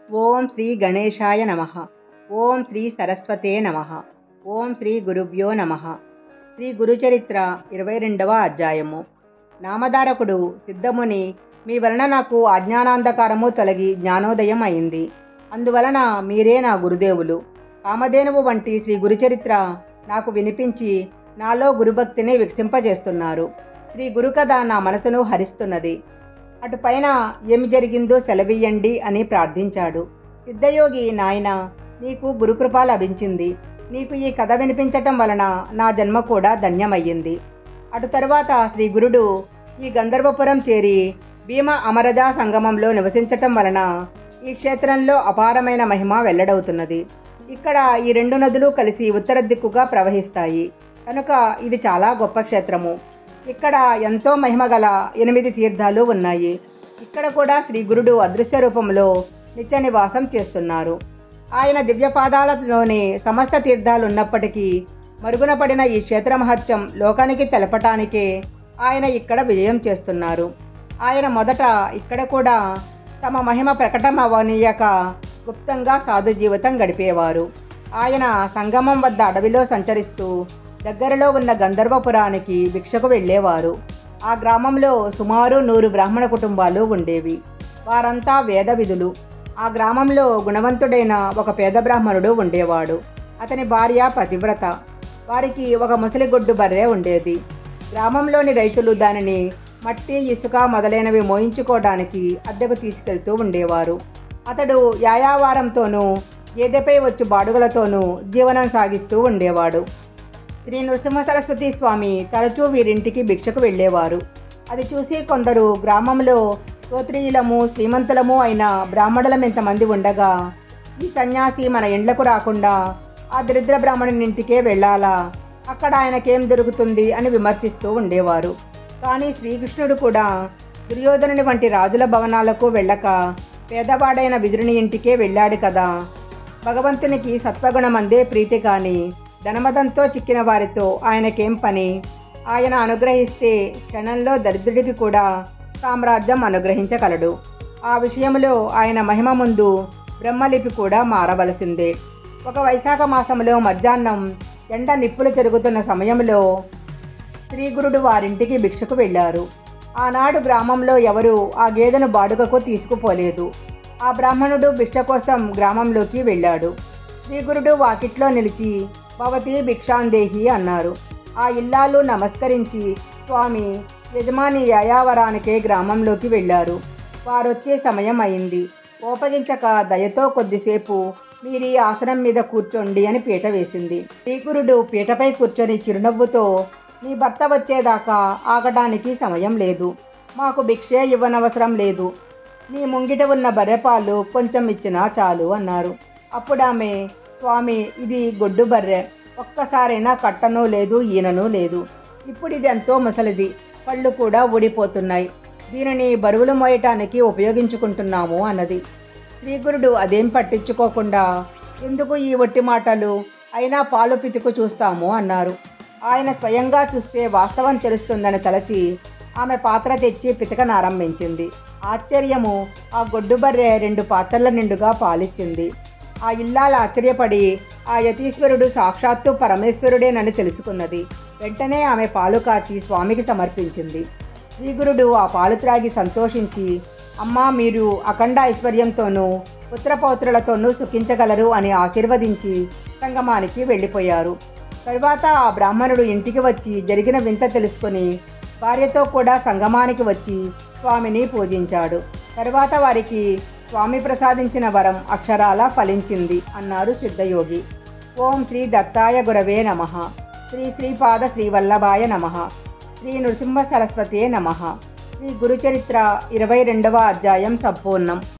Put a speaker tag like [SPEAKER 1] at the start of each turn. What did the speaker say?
[SPEAKER 1] ఓం శ్రీ గణేశాయ నమ ఓం శ్రీ సరస్వతే నమ ఓం శ్రీ గురుభ్యో నమ శ్రీ గురుచరిత్ర ఇరవై రెండవ అధ్యాయము నామధారకుడు సిద్ధముని మీ వలన నాకు అజ్ఞానాంధకారము తొలగి జ్ఞానోదయం అయింది అందువలన మీరే నా గురుదేవులు కామధేనువు వంటి శ్రీ గురుచరిత్ర నాకు వినిపించి నాలో గురుభక్తిని వికసింపజేస్తున్నారు శ్రీ గురుకథ నా మనసును హరిస్తున్నది అటుపైన ఏమి జరిగిందో సెలవియ్యండి అని ప్రార్థించాడు సిద్ధయోగి నాయన నీకు గురుకృప లభించింది నీకు ఈ కథ వినిపించటం వలన నా జన్మ కూడా ధన్యమయ్యింది అటు తరువాత శ్రీ గురుడు ఈ గంధర్వపురం చేరి భీమ అమరజ సంగమంలో నివసించటం వలన ఈ క్షేత్రంలో అపారమైన మహిమ వెల్లడవుతున్నది ఇక్కడ ఈ రెండు నదులు కలిసి ఉత్తర దిక్కుగా ప్రవహిస్తాయి కనుక ఇది చాలా గొప్ప క్షేత్రము ఇక్కడ ఎంతో మహిమగల ఎనిమిది తీర్థాలు ఉన్నాయి ఇక్కడ కూడా శ్రీ గురుడు అదృశ్య రూపంలో నిత్య నివాసం చేస్తున్నారు ఆయన దివ్యపాదాలలోని సమస్త తీర్థాలు ఉన్నప్పటికీ మరుగున పడిన ఈ క్షేత్ర మహత్యం లోకానికి తెలపటానికే ఆయన ఇక్కడ విజయం చేస్తున్నారు ఆయన మొదట ఇక్కడ కూడా తమ మహిమ ప్రకటమవనీయక గుప్తంగా సాధు జీవితం గడిపేవారు ఆయన సంగమం వద్ద అడవిలో సంచరిస్తూ దగ్గరలో ఉన్న గంధర్వపురానికి భిక్షకు వెళ్ళేవారు ఆ గ్రామంలో సుమారు నూరు బ్రాహ్మణ కుటుంబాలు ఉండేవి వారంతా వేద విధులు ఆ గ్రామంలో గుణవంతుడైన ఒక పేద బ్రాహ్మణుడు ఉండేవాడు అతని భార్య పతివ్రత వారికి ఒక ముసలిగొడ్డు బర్రె ఉండేది గ్రామంలోని రైతులు దానిని మట్టి ఇసుక మొదలైనవి మోయించుకోవడానికి అద్దెకు తీసుకెళ్తూ ఉండేవారు అతడు యాయావారంతోనూ గేదెపై వచ్చు బాడుగలతోనూ జీవనం సాగిస్తూ ఉండేవాడు శ్రీ నృసింహ సరస్వతి స్వామి తరచూ వీరింటికి భిక్షకు వెళ్ళేవారు అది చూసి కొందరు గ్రామంలో స్తోత్రీయులము శ్రీమంతులము అయిన బ్రాహ్మణులం ఎంతమంది ఉండగా ఈ సన్యాసి మన ఇండ్లకు రాకుండా ఆ దరిద్ర బ్రాహ్మణుని ఇంటికే వెళ్ళాలా అక్కడ ఆయనకేం దొరుకుతుంది అని విమర్శిస్తూ ఉండేవారు కానీ శ్రీకృష్ణుడు కూడా దుర్యోధనుని వంటి రాజుల భవనాలకు వెళ్ళక పేదవాడైన విదురుని ఇంటికే వెళ్ళాడు కదా భగవంతునికి సత్వగుణమందే ప్రీతి కాని ధనమదంతో చిక్కిన వారితో ఆయనకేం పని ఆయన అనుగ్రహిస్తే క్షణంలో దరిద్రుడికి కూడా సామ్రాజ్యం అనుగ్రహించగలడు ఆ విషయంలో ఆయన మహిమ ముందు బ్రహ్మలిపి కూడా మారవలసిందే ఒక వైశాఖ మాసంలో మధ్యాహ్నం ఎండ నిప్పులు జరుగుతున్న సమయంలో శ్రీగురుడు వారింటికి భిక్షకు వెళ్ళారు ఆనాడు గ్రామంలో ఎవరూ ఆ గేదెను బాడుగకు తీసుకుపోలేదు ఆ బ్రాహ్మణుడు భిక్ష కోసం గ్రామంలోకి వెళ్ళాడు శ్రీగురుడు వాకిట్లో నిలిచి భవతి భిక్షాందేహి అన్నారు ఆ ఇల్లాలు నమస్కరించి స్వామి యజమాని యాయావరానికే గ్రామంలోకి వెళ్ళారు వారొచ్చే సమయం అయింది కోపగించక దయతో కొద్దిసేపు మీరు ఈ ఆసనం మీద కూర్చోండి అని పీట వేసింది శ్రీగురుడు పీటపై కూర్చొని చిరునవ్వుతో నీ భర్త వచ్చేదాకా ఆగడానికి సమయం లేదు మాకు భిక్షే ఇవ్వనవసరం లేదు నీ ముంగిట ఉన్న బర్రెపాలు కొంచెం ఇచ్చినా చాలు అన్నారు అప్పుడు ఆమె స్వామి ఇది గొడ్డు బర్రె ఒక్కసారైనా కట్టను లేదు ఈనను లేదు ఇప్పుడు ఇది ఎంతో ముసలిది పళ్ళు కూడా ఊడిపోతున్నాయి దీనిని బరువులు మోయటానికి ఉపయోగించుకుంటున్నాము అన్నది శ్రీగురుడు అదేం పట్టించుకోకుండా ఎందుకు ఈ ఒట్టి మాటలు అయినా పాలు పితుకు చూస్తాము అన్నారు ఆయన స్వయంగా చూస్తే వాస్తవం తెలుస్తుందని తలచి ఆమె పాత్ర తెచ్చి పితకనారంభించింది ఆశ్చర్యము ఆ గొడ్డుబర్రె రెండు పాత్రల నిండుగా పాలిచ్చింది ఆ ఇల్లాల ఆశ్చర్యపడి ఆ యతీశ్వరుడు సాక్షాత్తు పరమేశ్వరుడేనని తెలుసుకున్నది వెంటనే ఆమె పాలు కాచి స్వామికి సమర్పించింది శ్రీగురుడు ఆ పాలు త్రాగి సంతోషించి అమ్మా మీరు అఖండ ఐశ్వర్యంతోనూ పుత్రపౌత్రులతోనూ సుఖించగలరు అని ఆశీర్వదించి సంగమానికి వెళ్ళిపోయారు తరువాత ఆ బ్రాహ్మణుడు ఇంటికి వచ్చి జరిగిన వింత తెలుసుకుని భార్యతో కూడా సంగమానికి వచ్చి స్వామిని పూజించాడు తరువాత వారికి స్వామి ప్రసాదించిన వరం అక్షరాల ఫలించింది అన్నారు సిద్ధయోగి ఓం శ్రీ దత్తాయ గురవే నమ శ్రీ శ్రీపాద శ్రీవల్లభాయ నమ శ్రీ నృసింహ సరస్వతే నమ శ్రీ గురుచరిత్ర ఇరవై రెండవ అధ్యాయం సంపూర్ణం